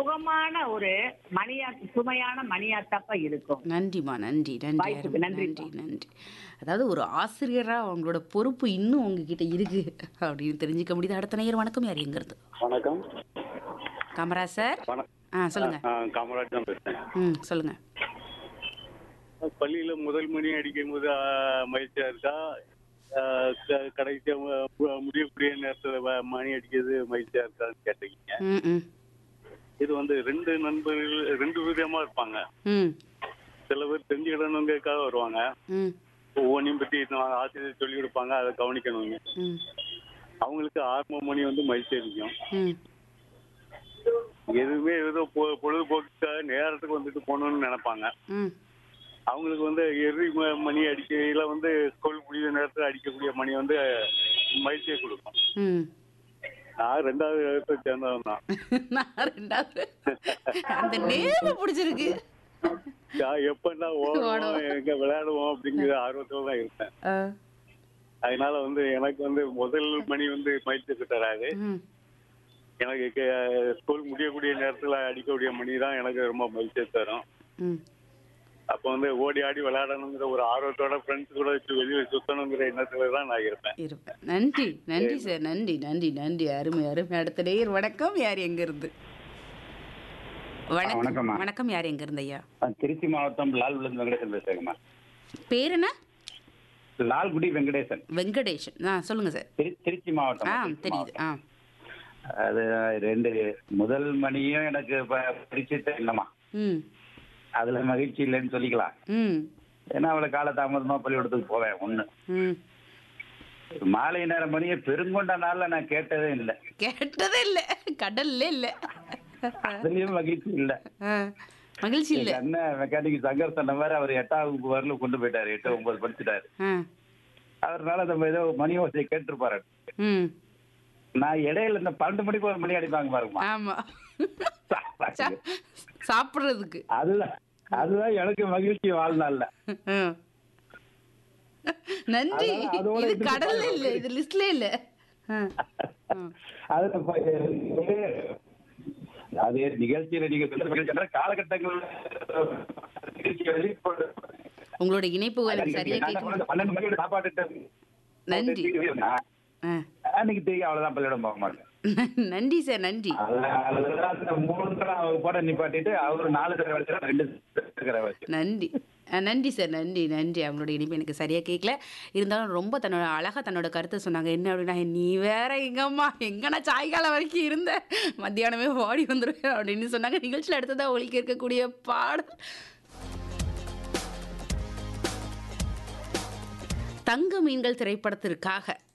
சுகமான ஒரு மணியா சுமையான மணியாத்தப்ப இருக்கும் நன்றிம்மா நன்றி நன்றி வாய்ப்புக்கு அருமை, நன்றிப்பா. நன்றி நன்றி அதாவது ஒரு ஆசிரியராக அவங்களோட பொறுப்பு இன்னும் உங்ககிட்ட இருக்கு அப்படின்னு தெரிஞ்சுக்க முடியுது அடுத்த நேயர் வணக்கம் யார் எங்கிறது வணக்கம் காமராஜ் சார் வணக்கம் ஆ சொல்லுங்க ஆ, காமராஜ் தான் பேசுறேன் ம் சொல்லுங்க பள்ளியில முதல் மணி அடிக்கும் போது ஆ, மகிழ்ச்சியா இருக்கா ஆ, க- கடைசியா மு- முடியக்கூடிய நேரத்துல வ- மணி அடிக்கிறது மகிழ்ச்சியா இருக்கான்னு கேட்டீங்க ம் ம் இது வந்து ரெண்டு நண்பர்கள் ரெண்டு விதமா இருப்பாங்க ம் சில பேர் தெரிஞ்சுக்கிடணுங்கிறதுக்காக வருவாங்க ம் ஒவ்வொன்றையும் பத்தி நான் ஆசிரியர் சொல்லி கொடுப்பாங்க அதை கவனிக்கணுங்க ம் அவங்களுக்கு ஆரம்ப மணி வந்து மகிழ்ச்சி அடிக்கும் ம் எதுவுமே ஏதோ பொ- பொழுதுபோக்குக்காக நேரத்துக்கு வந்துட்டு போகணும்னு நினைப்பாங்க ம் அவங்களுக்கு வந்து எரி ம- மணி அடிக்கையில வந்து ஸ்கூல் முடிய நேரத்தில் அடிக்கக்கூடிய மணி வந்து மகிழ்ச்சியை கொடுக்கும் ம் நான் ரெண்டாவது இடத்தை சேர்ந்தவன் தான் நான் ரெண்டாவது அந்த நேரம் பிடிச்சிருக்கு நான் எப்பன்னா ஓடுவோம் ஓடுவோம். எங்க விளையாடுவோம் அப்படிங்கிற ஆர்வத்தோட தான் இருப்பேன் ஆ, அதனால வந்து எனக்கு வந்து முதல் மணி வந்து மகிழ்ச்சி தராது ம் எனக்கு கே- ஸ்கூல் முடியக்கூடிய நேரத்தில் அடிக்கக்கூடிய மணி தான் எனக்கு ரொம்ப மகிழ்ச்சியை தரும் ம் அப்போ வந்து ஓடி ஆடி விளையாடணுங்கிற ஒரு ஆர்வத்தோட ஃப்ரெண்ட்ஸ் கூட வச்சு வெளியே சுத்தணுங்கிற எண்ணத்துல தான் நான் இருப்பேன் இருப்பேன் நன்றி நன்றி சார் நன்றி நன்றி நன்றி அருமை அருமை அடுத்த நேயர் வணக்கம் யார் எங்க இருந்து வணக்கம் வணக்கம்மா. வணக்கம் யார் எங்க இருந்து ஐயா நான் திருச்சி மாவட்டம் லால்குடி வெங்கடேசன் பேசுறேங்கம்மா பேர் என்ன லால்குடி வெங்கடேசன் வெங்கடேஷன் ஆ சொல்லுங்க சார் திரு திருச்சி மாவட்டம் ஆ திருச்சி தெரியுது மாவட்டம். ஆ அது ரெண்டு முதல் மணியும் எனக்கு ப- பரிச்சயத்தை இல்லைம்மா ம் அதுல மகிழ்ச்சி இல்லைன்னு சொல்லிக்கலாம் ம் ஏன்னா அவளை கால தாமதமா பள்ளிக்கூடத்துக்கு போவேன் ஒண்ணு ம் மாலை நேரம் மணியை பெருங்கொண்ட நாள்ல நான் கேட்டதே இல்லை கேட்டதே இல்லை கடல்ல இல்லை அதுலயும் மகிழ்ச்சி இல்லை ஆ, மகிழ்ச்சி இல்லை எங்க அண்ணன் மெக்கானிக் சங்கர் சொன்ன மாதிரி அவர் எட்டாம் வகுப்பு வரலும் கொண்டு போயிட்டாரு எட்டு ஒன்பது படிச்சுட்டாரு ஆ அவர்னால நம்ம ஏதோ மணி ஓசையை கேட்டிருப்பாரு ம் நான் இடையில இந்த பன்னெண்டு மணிக்கு ஒரு மணி அடிப்பாங்க பாருங்கம்மா ஆமா சா- சாப்பிடுறதுக்கு அதுதான் அதுதான் எனக்கு மகிழ்ச்சி வாழ்நாள்ல ஆ. நன்றி அதனால அதோட இது இதுக்கு கடல்ல பாருங்க. இல்ல இது லிஸ்ட்ல இல்ல ஆ. ஆ. அதுல ப- அது நிகழ்ச்சியில நீங்க சொல்ற மகிழ்ச்சி காலகட்டங்கள் நிகழ்ச்சிகளை உங்களோட இணைப்புகள் சரியா கேட்க பன்னெண்டு மணிக்கு சாப்பாட்டு நன்றி. ஆ. அன்னைக்கு தெரியும் அவ்வளவுதான் பள்ளியிடம் போக மாட்டேன் நன்றி சார் நன்றி அதுதான் மூணு தடவை போட நிப்பாட்டிட்டு அவரு நாலு தடவை வச்சு ரெண்டு தடவை வச்சு நன்றி அஹ் நன்றி சார் நன்றி நன்றி அவங்களோட இனிப்பு எனக்கு சரியாக கேட்கல இருந்தாலும் ரொம்ப தன்னோட அழகாக தன்னோட கருத்தை சொன்னாங்க என்ன அப்படின்னா நீ வேற எங்கம்மா எங்கன்னா சாயங்காலம் வரைக்கும் இருந்த மத்தியானமே ஓடி வந்துருவேன் அப்படின்னு சொன்னாங்க நிகழ்ச்சியில் அடுத்ததாக ஒழிக்க இருக்கக்கூடிய பாடல் தங்க மீன்கள் திரைப்படத்திற்காக